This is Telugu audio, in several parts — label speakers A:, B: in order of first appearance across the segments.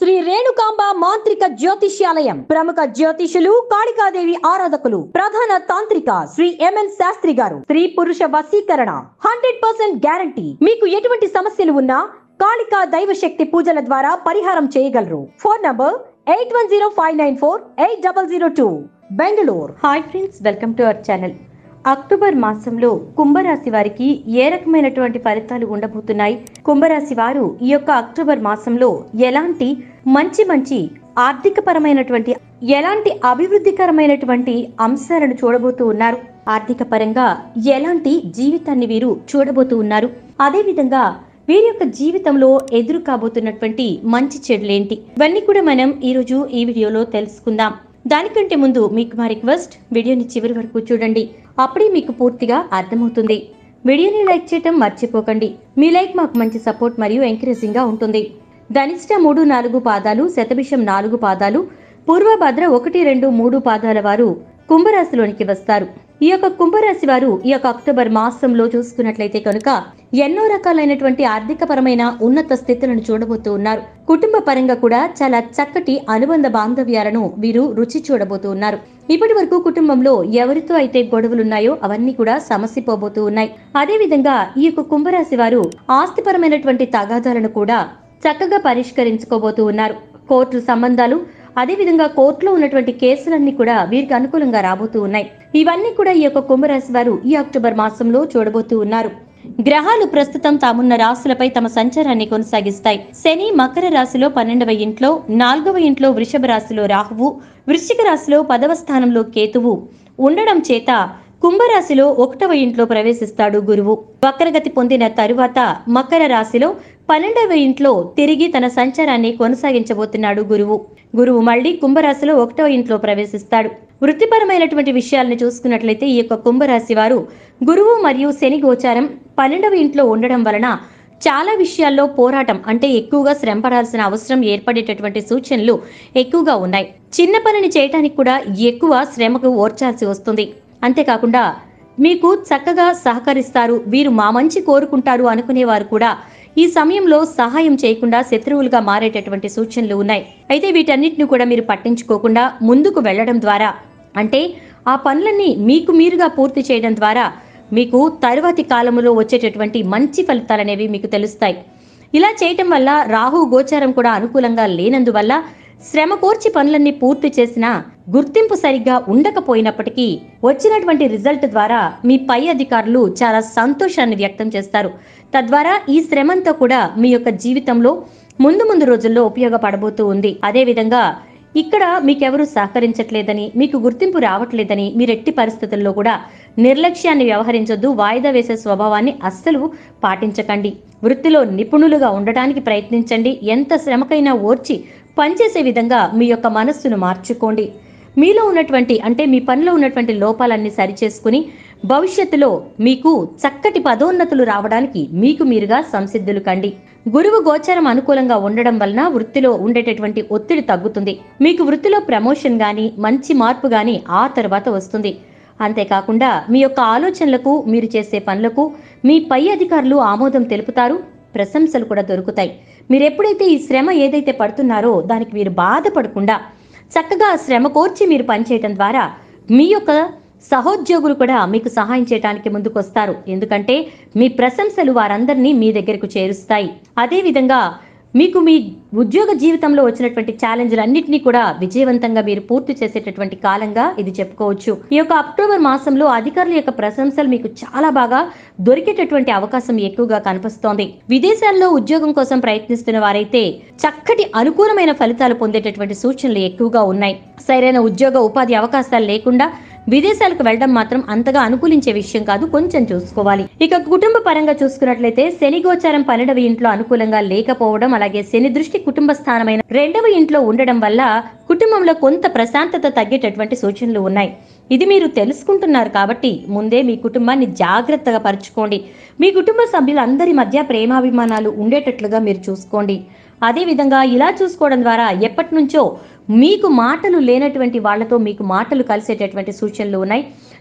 A: శ్రీ రేణుకాంబ మాంత్రిక జ్యోతిష్యాలయం ప్రముఖ జ్యోతిషులు కాళికాదేవి ఆరాధకులు ప్రధాన తాంత్రిక శ్రీ ఎంఎన్ శాస్త్రి గారు స్త్రీ పురుష వశీకరణ హండ్రెడ్ పర్సెంట్ గ్యారంటీ మీకు ఎటువంటి సమస్యలు ఉన్నా కాళికా దైవశక్తి పూజల ద్వారా పరిహారం చేయగలరు phone number eight one zero five nine four eight double zero two Bengaluru hi friends welcome to our channel October మాసంలో కుంభరాశి వారికి ఏ రకమైనటువంటి ఫలితాలు ఉండబోతున్నాయి కుంభరాశి వారు ఈ యొక్క అక్టోబర్ మాసంలో ఎలాంటి మంచి మంచి ఆర్థిక పరమైనటువంటి ఎలాంటి అభివృద్ధికరమైనటువంటి అంశాలను చూడబోతూ ఉన్నారు ఆర్థిక పరంగా ఎలాంటి జీవితాన్ని వీరు చూడబోతూ ఉన్నారు అదేవిధంగా వీరి యొక్క జీవితంలో ఎదురు కాబోతున్నటువంటి మంచి చెడులేంటి ఇవన్నీ కూడా మనం ఈరోజు ఈ వీడియోలో తెలుసుకుందాం దానికంటే ముందు మీకు మా రిక్వెస్ట్ వీడియోని చివరి వరకు చూడండి అప్పుడే మీకు పూర్తిగా అర్థమవుతుంది వీడియోని లైక్ చేయటం మర్చిపోకండి మీ లైక్ మాకు మంచి సపోర్ట్ మరియు ఎంకరేజింగ్ గా ఉంటుంది ధనిష్ట మూడు నాలుగు పాదాలు శతభిషం నాలుగు పాదాలు పూర్వభద్ర ఒకటి రెండు మూడు పాదాల వారు కుంభరాశిలోనికి వస్తారు ఈ యొక్క కుంభరాశి వారు ఈ యొక్క అక్టోబర్ మాసంలో చూసుకున్నట్లయితే కనుక ఎన్నో రకాలైనటువంటి ఆర్థిక పరమైన ఉన్నత స్థితులను చూడబోతూ ఉన్నారు కుటుంబ పరంగా కూడా చాలా చక్కటి అనుబంధ బాంధవ్యాలను వీరు రుచి చూడబోతూ ఉన్నారు ఇప్పటి వరకు కుటుంబంలో ఎవరితో అయితే గొడవలున్నాయో అవన్నీ కూడా సమసిపోబోతూ ఉన్నాయి అదే విధంగా ఈ యొక్క కుంభరాశి వారు ఆస్తిపరమైనటువంటి తగాదాలను కూడా చక్కగా పరిష్కరించుకోబోతూ ఉన్నారు కోర్టు సంబంధాలు అదేవిధంగా కోర్టులో ఉన్నటువంటి కేసులన్నీ కూడా వీరికి అనుకూలంగా రాబోతూ ఉన్నాయి ఇవన్నీ కూడా ఈ యొక్క కుంభరాశి వారు ఈ అక్టోబర్ మాసంలో చూడబోతూ ఉన్నారు గ్రహాలు ప్రస్తుతం తామున్న రాశులపై తమ సంచారాన్ని కొనసాగిస్తాయి శని మకర రాశిలో పన్నెండవ ఇంట్లో నాలుగవ ఇంట్లో వృషభ రాశిలో రాహువు వృశ్చిక రాశిలో పదవ స్థానంలో కేతువు ఉండడం చేత కుంభరాశిలో ఒకటవ ఇంట్లో ప్రవేశిస్తాడు గురువు వక్రగతి పొందిన తరువాత మకర రాశిలో పన్నెండవ ఇంట్లో తిరిగి తన సంచారాన్ని కొనసాగించబోతున్నాడు గురువు గురువు మళ్ళీ కుంభరాశిలో ఒకటవ ఇంట్లో ప్రవేశిస్తాడు వృత్తిపరమైనటువంటి విషయాలను చూసుకున్నట్లయితే ఈ యొక్క కుంభరాశి వారు గురువు మరియు శని గోచారం పన్నెండవ ఇంట్లో ఉండడం వలన చాలా విషయాల్లో పోరాటం అంటే ఎక్కువగా శ్రమ పడాల్సిన అవసరం ఏర్పడేటటువంటి సూచనలు ఎక్కువగా ఉన్నాయి చిన్న పనిని చేయటానికి కూడా ఎక్కువ శ్రమకు ఓర్చాల్సి వస్తుంది అంతేకాకుండా మీకు చక్కగా సహకరిస్తారు వీరు మా మంచి కోరుకుంటారు అనుకునేవారు కూడా ఈ సమయంలో సహాయం చేయకుండా శత్రువులుగా మారేటటువంటి సూచనలు ఉన్నాయి అయితే వీటన్నిటిని కూడా మీరు పట్టించుకోకుండా ముందుకు వెళ్ళడం ద్వారా అంటే ఆ పనులన్నీ మీకు మీరుగా పూర్తి చేయడం ద్వారా మీకు తరువాతి కాలంలో వచ్చేటటువంటి మంచి ఫలితాలనేవి మీకు తెలుస్తాయి ఇలా చేయటం వల్ల రాహు గోచారం కూడా అనుకూలంగా లేనందువల్ల శ్రమ కోర్చి పనులన్నీ పూర్తి చేసినా గుర్తింపు సరిగ్గా ఉండకపోయినప్పటికీ వచ్చినటువంటి రిజల్ట్ ద్వారా మీ పై అధికారులు చాలా సంతోషాన్ని వ్యక్తం చేస్తారు తద్వారా ఈ శ్రమంతా కూడా మీ యొక్క జీవితంలో ముందు ముందు రోజుల్లో ఉపయోగపడబోతూ ఉంది అదేవిధంగా ఇక్కడ మీకెవరూ సహకరించట్లేదని మీకు గుర్తింపు రావట్లేదని మీరెట్టి పరిస్థితుల్లో కూడా నిర్లక్ష్యాన్ని వ్యవహరించొద్దు వాయిదా వేసే స్వభావాన్ని అస్సలు పాటించకండి వృత్తిలో నిపుణులుగా ఉండటానికి ప్రయత్నించండి ఎంత శ్రమకైనా ఓర్చి పనిచేసే విధంగా మీ యొక్క మనస్సును మార్చుకోండి మీలో ఉన్నటువంటి అంటే మీ పనిలో ఉన్నటువంటి లోపాలన్నీ సరిచేసుకుని భవిష్యత్తులో మీకు చక్కటి పదోన్నతులు రావడానికి మీకు మీరుగా సంసిద్ధులు కండి గురువు గోచరం అనుకూలంగా ఉండడం వలన వృత్తిలో ఉండేటటువంటి ఒత్తిడి తగ్గుతుంది మీకు వృత్తిలో ప్రమోషన్ గాని మంచి మార్పు గాని ఆ తర్వాత వస్తుంది అంతేకాకుండా మీ యొక్క ఆలోచనలకు మీరు చేసే పనులకు మీ పై అధికారులు ఆమోదం తెలుపుతారు ప్రశంసలు కూడా దొరుకుతాయి మీరు ఎప్పుడైతే ఈ శ్రమ ఏదైతే పడుతున్నారో దానికి మీరు బాధపడకుండా చక్కగా శ్రమ కోర్చి మీరు పనిచేయటం ద్వారా మీ యొక్క సహోద్యోగులు కూడా మీకు సహాయం చేయడానికి ముందుకొస్తారు ఎందుకంటే మీ ప్రశంసలు వారందరినీ మీ దగ్గరకు చేరుస్తాయి అదేవిధంగా మీకు మీ ఉద్యోగ జీవితంలో వచ్చినటువంటి ఛాలెంజ్లన్నింటినీ కూడా విజయవంతంగా మీరు పూర్తి చేసేటటువంటి కాలంగా ఇది చెప్పుకోవచ్చు ఈ యొక్క అక్టోబర్ మాసంలో అధికారుల యొక్క ప్రశంసలు మీకు చాలా బాగా దొరికేటటువంటి అవకాశం ఎక్కువగా కనిపిస్తోంది విదేశాల్లో ఉద్యోగం కోసం ప్రయత్నిస్తున్న వారైతే చక్కటి అనుకూలమైన ఫలితాలు పొందేటటువంటి సూచనలు ఎక్కువగా ఉన్నాయి సరైన ఉద్యోగ ఉపాధి అవకాశాలు లేకుండా విదేశాలకు వెళ్ళడం మాత్రం అంతగా అనుకూలించే విషయం కాదు కొంచెం చూసుకోవాలి ఇక కుటుంబ పరంగా చూసుకున్నట్లయితే శని గోచారం పన్నెండవ ఇంట్లో అనుకూలంగా లేకపోవడం అలాగే శని దృష్టి కుటుంబ స్థానమైన రెండవ ఇంట్లో ఉండడం వల్ల కుటుంబంలో కొంత ప్రశాంతత తగ్గేటటువంటి సూచనలు ఉన్నాయి ఇది మీరు తెలుసుకుంటున్నారు కాబట్టి ముందే మీ కుటుంబాన్ని జాగ్రత్తగా పరుచుకోండి మీ కుటుంబ సభ్యులందరి మధ్య ప్రేమాభిమానాలు ఉండేటట్లుగా మీరు చూసుకోండి అదేవిధంగా ఇలా చూసుకోవడం ద్వారా ఎప్పటి నుంచో మీకు మాటలు లేనటువంటి వాళ్ళతో మీకు మాటలు కలిసేటటువంటి సూచనలు ఉన్నాయి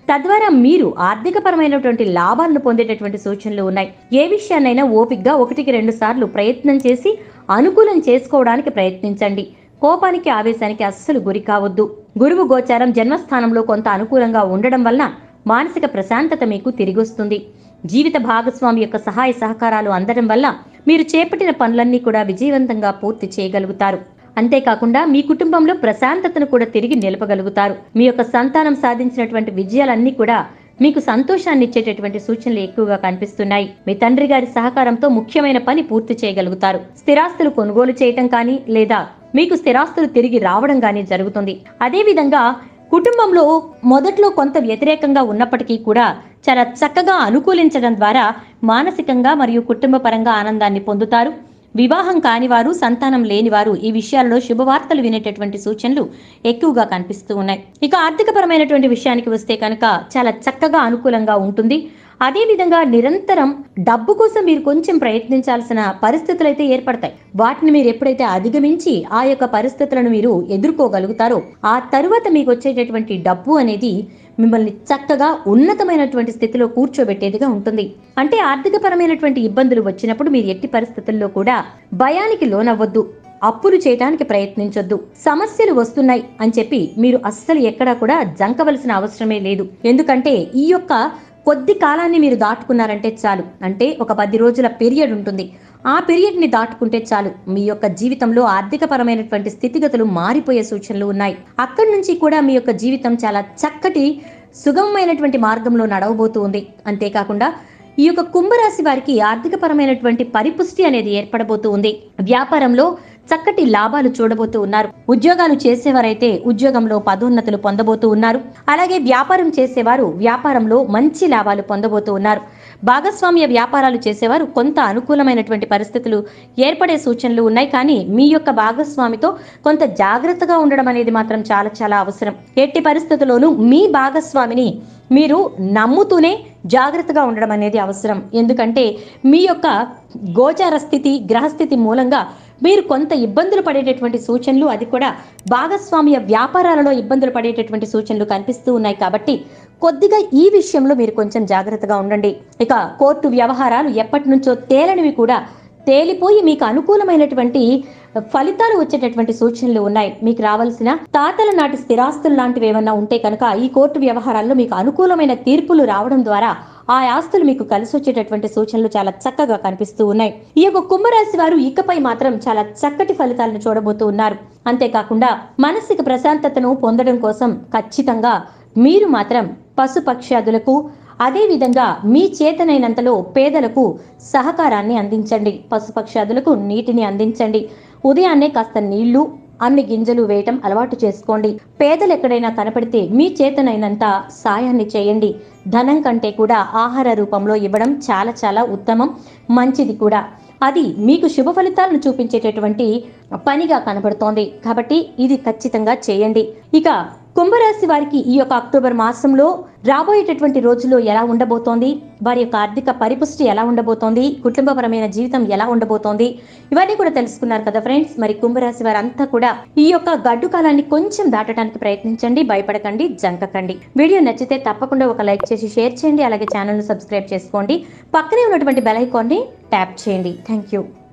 A: తద్వారా మీరు ఆర్థికపరమైనటువంటి లాభాలను పొందేటటువంటి సూచనలు ఉన్నాయి ఏ విషయాన్నైనా ఓపిగ్గా ఒకటికి రెండు సార్లు ప్రయత్నం చేసి అనుకూలం చేసుకోవడానికి ప్రయత్నించండి కోపానికి ఆవేశానికి అస్సలు గురి కావద్దు గురువు గోచారం జన్మస్థానంలో కొంత అనుకూలంగా ఉండడం వలన మానసిక ప్రశాంతత మీకు తిరిగొస్తుంది జీవిత భాగస్వామి యొక్క సహాయ సహకారాలు అందడం వల్ల మీరు చేపట్టిన పనులన్నీ కూడా విజయవంతంగా పూర్తి చేయగలుగుతారు అంతేకాకుండా మీ కుటుంబంలో ప్రశాంతతను కూడా తిరిగి నిలపగలుగుతారు మీ యొక్క సంతానం సాధించినటువంటి విజయాలన్నీ కూడా మీకు సంతోషాన్ని ఇచ్చేటటువంటి సూచనలు ఎక్కువగా కనిపిస్తున్నాయి మీ తండ్రి గారి సహకారంతో ముఖ్యమైన పని పూర్తి చేయగలుగుతారు స్థిరాస్తులు కొనుగోలు చేయటం కానీ లేదా మీకు స్థిరాస్తులు తిరిగి రావడం కానీ జరుగుతుంది అదేవిధంగా కుటుంబంలో మొదట్లో కొంత వ్యతిరేకంగా ఉన్నప్పటికీ కూడా చాలా చక్కగా అనుకూలించడం ద్వారా మానసికంగా మరియు కుటుంబ పరంగా ఆనందాన్ని పొందుతారు వివాహం కానివారు సంతానం లేనివారు ఈ విషయాల్లో శుభవార్తలు వినేటటువంటి సూచనలు ఎక్కువగా కనిపిస్తూ ఉన్నాయి ఇక ఆర్థికపరమైనటువంటి విషయానికి వస్తే కనుక చాలా చక్కగా అనుకూలంగా ఉంటుంది అదేవిధంగా నిరంతరం డబ్బు కోసం మీరు కొంచెం ప్రయత్నించాల్సిన పరిస్థితులు అయితే ఏర్పడతాయి వాటిని మీరు ఎప్పుడైతే అధిగమించి ఆ యొక్క పరిస్థితులను మీరు ఎదుర్కోగలుగుతారో ఆ తరువాత మీకు వచ్చేటటువంటి డబ్బు అనేది మిమ్మల్ని చక్కగా ఉన్నతమైనటువంటి స్థితిలో కూర్చోబెట్టేదిగా ఉంటుంది అంటే ఆర్థికపరమైనటువంటి ఇబ్బందులు వచ్చినప్పుడు మీరు ఎట్టి పరిస్థితుల్లో కూడా భయానికి లోనవ్వద్దు అప్పులు చేయడానికి ప్రయత్నించొద్దు సమస్యలు వస్తున్నాయి అని చెప్పి మీరు అస్సలు ఎక్కడా కూడా జంకవలసిన అవసరమే లేదు ఎందుకంటే ఈ యొక్క కొద్ది కాలాన్ని మీరు దాటుకున్నారంటే చాలు అంటే ఒక పది రోజుల పీరియడ్ ఉంటుంది ఆ పీరియడ్ని దాటుకుంటే చాలు మీ యొక్క జీవితంలో ఆర్థికపరమైనటువంటి స్థితిగతులు మారిపోయే సూచనలు ఉన్నాయి అక్కడి నుంచి కూడా మీ యొక్క జీవితం చాలా చక్కటి సుగమమైనటువంటి మార్గంలో నడవబోతూ ఉంది అంతేకాకుండా ఈ యొక్క కుంభరాశి వారికి ఆర్థికపరమైనటువంటి పరిపుష్టి అనేది ఏర్పడబోతూ ఉంది వ్యాపారంలో చక్కటి లాభాలు చూడబోతూ ఉన్నారు ఉద్యోగాలు చేసేవారైతే ఉద్యోగంలో పదోన్నతులు పొందబోతూ ఉన్నారు అలాగే వ్యాపారం చేసేవారు వ్యాపారంలో మంచి లాభాలు పొందబోతూ ఉన్నారు భాగస్వామ్య వ్యాపారాలు చేసేవారు కొంత అనుకూలమైనటువంటి పరిస్థితులు ఏర్పడే సూచనలు ఉన్నాయి కానీ మీ యొక్క భాగస్వామితో కొంత జాగ్రత్తగా ఉండడం అనేది మాత్రం చాలా చాలా అవసరం ఎట్టి పరిస్థితుల్లోనూ మీ భాగస్వామిని మీరు నమ్ముతూనే జాగ్రత్తగా ఉండడం అనేది అవసరం ఎందుకంటే మీ యొక్క గోచార స్థితి గ్రహస్థితి మూలంగా మీరు కొంత ఇబ్బందులు పడేటటువంటి సూచనలు అది కూడా భాగస్వామ్య వ్యాపారాలలో ఇబ్బందులు పడేటటువంటి సూచనలు కనిపిస్తూ ఉన్నాయి కాబట్టి కొద్దిగా ఈ విషయంలో మీరు కొంచెం జాగ్రత్తగా ఉండండి ఇక కోర్టు వ్యవహారాలు ఎప్పటి నుంచో తేలనివి కూడా తేలిపోయి మీకు అనుకూలమైనటువంటి ఫలితాలు వచ్చేటటువంటి సూచనలు ఉన్నాయి మీకు రావాల్సిన తాతల నాటి స్థిరాస్తులు లాంటివి ఏమన్నా ఉంటే కనుక ఈ కోర్టు వ్యవహారాల్లో మీకు అనుకూలమైన తీర్పులు రావడం ద్వారా ఆ ఆస్తులు మీకు కలిసి వచ్చేటటువంటి సూచనలు చాలా చక్కగా కనిపిస్తూ ఉన్నాయి ఈ యొక్క కుంభరాశి వారు ఇకపై మాత్రం చాలా చక్కటి ఫలితాలను చూడబోతూ ఉన్నారు అంతేకాకుండా మానసిక ప్రశాంతతను పొందడం కోసం ఖచ్చితంగా మీరు మాత్రం పశుపక్ష్యాదులకు అదేవిధంగా మీ చేతనైనంతలో పేదలకు సహకారాన్ని అందించండి పశుపక్షాదులకు నీటిని అందించండి ఉదయాన్నే కాస్త నీళ్లు అన్ని గింజలు వేయటం అలవాటు చేసుకోండి పేదలు ఎక్కడైనా కనపడితే మీ చేతనైనంత సాయాన్ని చేయండి ధనం కంటే కూడా ఆహార రూపంలో ఇవ్వడం చాలా చాలా ఉత్తమం మంచిది కూడా అది మీకు శుభ ఫలితాలను చూపించేటటువంటి పనిగా కనబడుతోంది కాబట్టి ఇది ఖచ్చితంగా చేయండి ఇక కుంభరాశి వారికి ఈ యొక్క అక్టోబర్ మాసంలో రాబోయేటటువంటి రోజుల్లో ఎలా ఉండబోతోంది వారి యొక్క ఆర్థిక పరిపుష్టి ఎలా ఉండబోతోంది కుటుంబపరమైన జీవితం ఎలా ఉండబోతోంది ఇవన్నీ కూడా తెలుసుకున్నారు కదా ఫ్రెండ్స్ మరి కుంభరాశి వారంతా కూడా ఈ యొక్క గడ్డు కాలాన్ని కొంచెం దాటడానికి ప్రయత్నించండి భయపడకండి జంకకండి వీడియో నచ్చితే తప్పకుండా ఒక లైక్ చేసి షేర్ చేయండి అలాగే ఛానల్ను సబ్స్క్రైబ్ చేసుకోండి పక్కనే ఉన్నటువంటి బెల్ ఐకాన్ని ట్యాప్ చేయండి థ్యాంక్ యూ